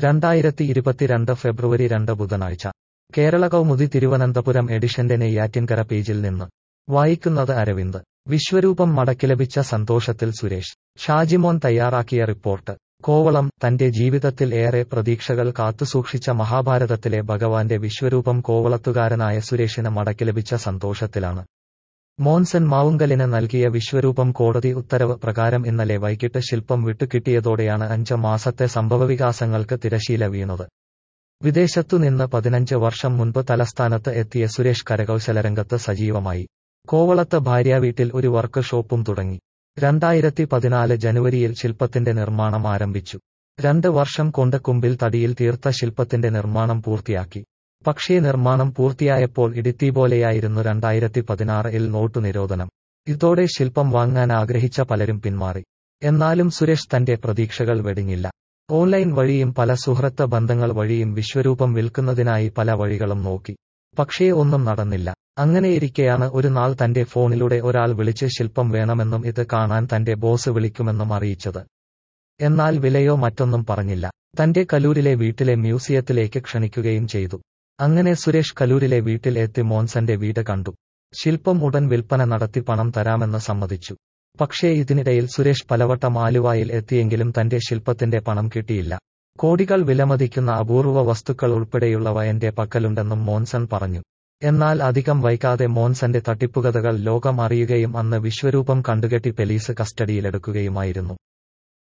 രണ്ടായിരത്തി ഇരുപത്തിരണ്ട് ഫെബ്രുവരി രണ്ട് ബുധനാഴ്ച കേരള കൗമുദി തിരുവനന്തപുരം എഡിഷന്റെ നെയ്യാറ്റിൻകര പേജിൽ നിന്ന് വായിക്കുന്നത് അരവിന്ദ് വിശ്വരൂപം മടക്കി ലഭിച്ച സന്തോഷത്തിൽ സുരേഷ് ഷാജിമോൻ തയ്യാറാക്കിയ റിപ്പോർട്ട് കോവളം തന്റെ ജീവിതത്തിൽ ഏറെ പ്രതീക്ഷകൾ കാത്തുസൂക്ഷിച്ച മഹാഭാരതത്തിലെ ഭഗവാന്റെ വിശ്വരൂപം കോവളത്തുകാരനായ സുരേഷിന് മടക്കി ലഭിച്ച സന്തോഷത്തിലാണ് മോൻസൻ മാവുങ്കലിന് നൽകിയ വിശ്വരൂപം കോടതി ഉത്തരവ് പ്രകാരം ഇന്നലെ വൈകിട്ട് ശില്പം വിട്ടുകിട്ടിയതോടെയാണ് അഞ്ച് മാസത്തെ സംഭവവികാസങ്ങൾക്ക് തിരശീല വീണത് വിദേശത്തുനിന്ന് പതിനഞ്ച് വർഷം മുൻപ് തലസ്ഥാനത്ത് എത്തിയ സുരേഷ് കരകൗശലരംഗത്ത് സജീവമായി കോവളത്ത് ഭാര്യാവീട്ടിൽ ഒരു വർക്ക് ഷോപ്പും തുടങ്ങി രണ്ടായിരത്തി പതിനാല് ജനുവരിയിൽ ശില്പത്തിന്റെ നിർമ്മാണം ആരംഭിച്ചു രണ്ട് വർഷം കൊണ്ട് കുമ്പിൽ തടിയിൽ തീർത്ത ശില്പത്തിന്റെ നിർമ്മാണം പൂർത്തിയാക്കി പക്ഷേ നിർമ്മാണം പൂർത്തിയായപ്പോൾ ഇടിത്തി പോലെയായിരുന്നു രണ്ടായിരത്തി പതിനാറിൽ നോട്ടു നിരോധനം ഇതോടെ ശില്പം വാങ്ങാൻ ആഗ്രഹിച്ച പലരും പിന്മാറി എന്നാലും സുരേഷ് തന്റെ പ്രതീക്ഷകൾ വെടിഞ്ഞില്ല ഓൺലൈൻ വഴിയും പല സുഹൃത്ത് ബന്ധങ്ങൾ വഴിയും വിശ്വരൂപം വിൽക്കുന്നതിനായി പല വഴികളും നോക്കി പക്ഷേ ഒന്നും നടന്നില്ല അങ്ങനെയിരിക്കെയാണ് ഒരു നാൾ തന്റെ ഫോണിലൂടെ ഒരാൾ വിളിച്ച് ശില്പം വേണമെന്നും ഇത് കാണാൻ തന്റെ ബോസ് വിളിക്കുമെന്നും അറിയിച്ചത് എന്നാൽ വിലയോ മറ്റൊന്നും പറഞ്ഞില്ല തന്റെ കലൂരിലെ വീട്ടിലെ മ്യൂസിയത്തിലേക്ക് ക്ഷണിക്കുകയും ചെയ്തു അങ്ങനെ സുരേഷ് കലൂരിലെ വീട്ടിൽ എത്തി മോൻസന്റെ വീട് കണ്ടു ശില്പം ഉടൻ വിൽപ്പന നടത്തി പണം തരാമെന്ന് സമ്മതിച്ചു പക്ഷേ ഇതിനിടയിൽ സുരേഷ് പലവട്ടം ആലുവായിൽ എത്തിയെങ്കിലും തന്റെ ശില്പത്തിന്റെ പണം കിട്ടിയില്ല കോടികൾ വിലമതിക്കുന്ന അപൂർവ വസ്തുക്കൾ ഉൾപ്പെടെയുള്ളവ എന്റെ പക്കലുണ്ടെന്നും മോൻസൺ പറഞ്ഞു എന്നാൽ അധികം വൈകാതെ മോൻസന്റെ തട്ടിപ്പുകഥകൾ ലോകം അറിയുകയും അന്ന് വിശ്വരൂപം കണ്ടുകെട്ടി പെലീസ് കസ്റ്റഡിയിലെടുക്കുകയുമായിരുന്നു